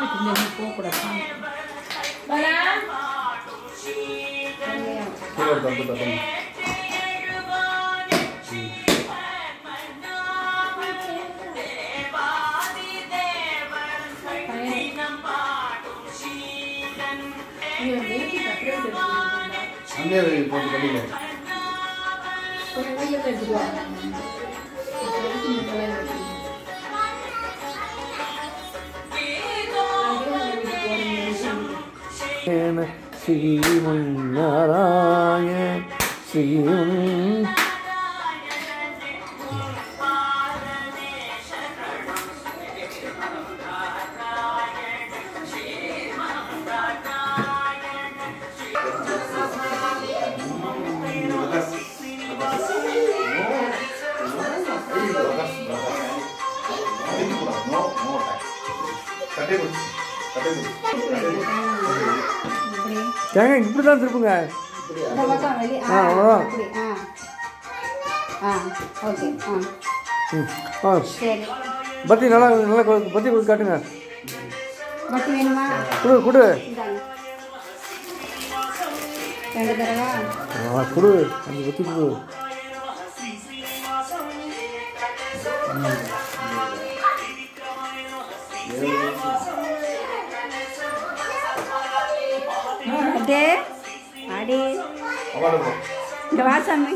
சாமிக்கு இந்த நீ போகக்கூடாது சாமி பலா கீழே ஒரு தப்பு தப்பு அங்கே போட்டு கட்டிங்க ஸ்ரீமன்னாராயண ஸ்ரீமன் கட்டி கொடு கட்டி கொடு ஏங்க இப்படி தான் திருப்புங்க இந்த பக்கம் வெளியே ஆ, அவ்வளோதான். அப்படி ஆ ஆ ஓகே ஆ ம் ஆ சரி பத்தி நல்லா நல்லா கொ- பத்தி கொடுத்து காட்டுங்க மட்டும் வேணுமா கொடு கொடு இந்தாங்க ரெண்டு தடவை ஆ கொடு அந்த பத்தி கொடு அடே அடே அவாடு போ இந்த வாசாமி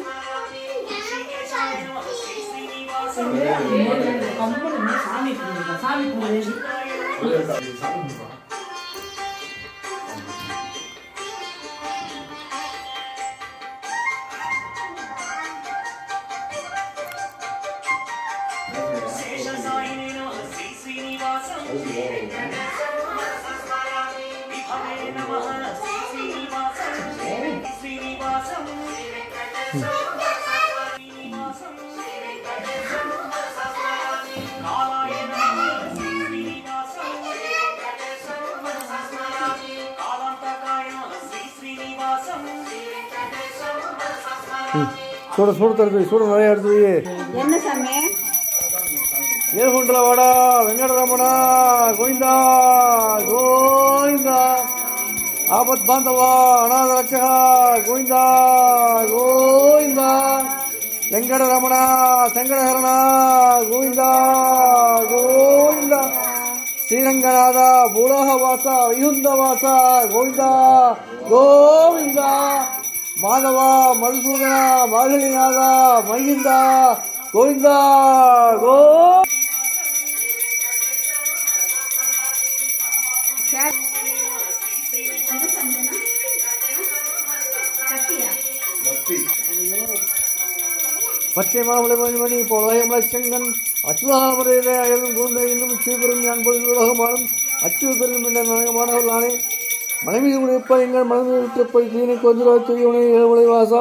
கம்பெனி சாமி கும்பிடுங்க சாமி கும்பிடுங்க ம் சூட சூடு தருது சூடு நிறைய எடுத்து என்ன சாமி ஏழுகுண்டல வாடா வெங்கடரமணா கோவிந்தா கோவிந்தா ஆபத் பாந்தவா அநாத ரட்சகா கோவிந்தா கோவிந்தா வெங்கடரமணா செங்கடஹரணா கோவிந்தா கோவிந்தா ஸ்ரீரங்கநாதா பூலோகவாசா வைகுந்தவாசா கோவிந்தா கோவிந்தா மாதவா மதுசூதனா மார்கழிநாதா மைகிந்தா கோவிந்தா கோ சரி. என்ன சாமினா? கத்தியா பக்தி பச்சை மாமலை மணி பொலயமலை செங்கன் அச்சுதாமரையிலே அயலும் குழந்தை இன்னும் சீபெரும் ஞான் பொழுது உலகமானும் அச்சு பெரும் என்ற நயமானவர்கள் நானே மனைவி உடைப்ப எங்கள் மனதில் விட்டு போய் தீனை கொஞ்சம் தூயவனை இளவலை வாசா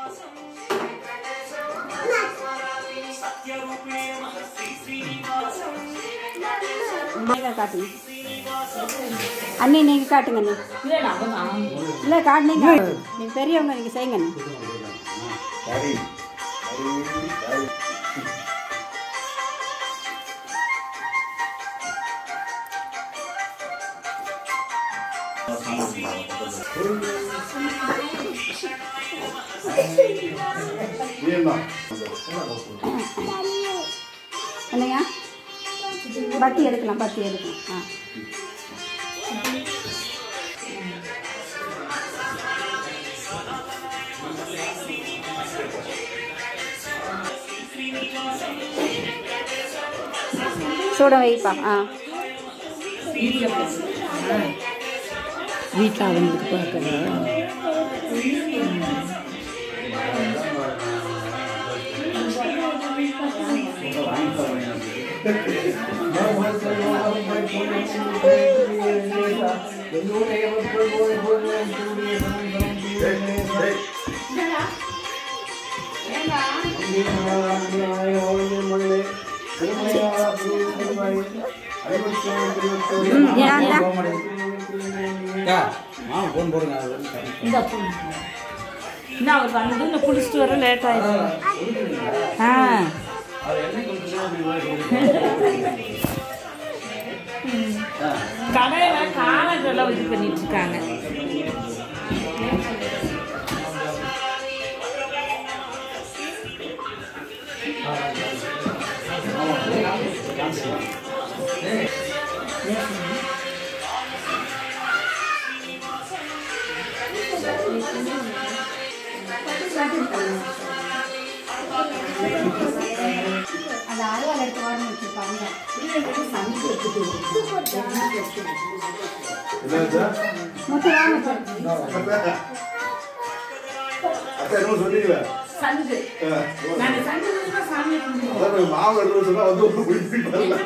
நீங்க காட்டுங்க அண்ணி நீங்க காட்டுங்க அண்ணி இல்லை நான் தான் இல்லை காட்டுனீங்க நீங்க பெரியவங்க நீங்க செய்யுங்க அண்ணி சரி சரி என்னையா பத்தி எடுக்கலாம் பத்தி எடுக்கலாம் ஆ சூட வைப்பா ஆ வீட்டில் அவங்களுக்கு பார்க்கணும் ஏன்டா இந்த பொண்ணு இன்னும் அவர் வந்தது இன்னும் குளிச்சுட்டு வர லேட் ஆயிடுச்சு ஆ கடை எல்லாம் இது பண்ணிட்டு இருக்காங்க அந்த அறுவாள் எடுத்து வாரம் வச்சுருப்பாங்க என்னாச்சா? மொத்தம் வாங்க அக்கா என்னமோ சொன்னீங்களே சங்கு ஆ, நாங்க சங்கு தான் சாமி கும்பிடுவோம் அதான் மாவு எடுத்து சொன்னா வந்து ஒரு குடிச்சிட்டு வரல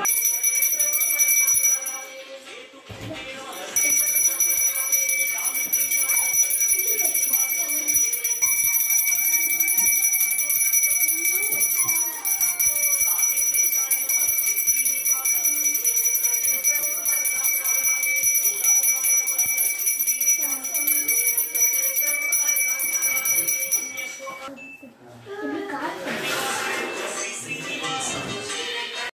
இப்படி காட்டு